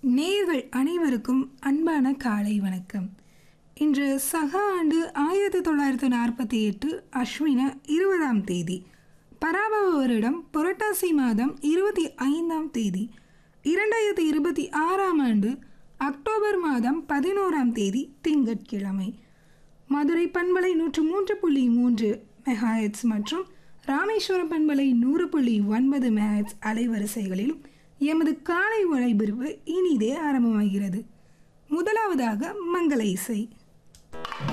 நேயர்கள் அனைவருக்கும் அன்பான காலை வணக்கம் இன்று சக ஆண்டு ஆயிரத்தி தொள்ளாயிரத்தி நாற்பத்தி எட்டு அஸ்வின இருபதாம் தேதி பராபவ வருடம் புரட்டாசி மாதம் இருபத்தி ஐந்தாம் தேதி இரண்டாயிரத்தி இருபத்தி ஆறாம் ஆண்டு அக்டோபர் மாதம் பதினோராம் தேதி திங்கட்கிழமை மதுரை பண்பலை நூற்று மூன்று புள்ளி மூன்று மெகாஹெட்ஸ் மற்றும் ராமேஸ்வரம் பண்பலை நூறு புள்ளி ஒன்பது மெகாஹெட்ஸ் அலைவரிசைகளிலும் எமது காலை ஒளிபரப்பு இனிதே ஆரம்பமாகிறது முதலாவதாக மங்கள இசை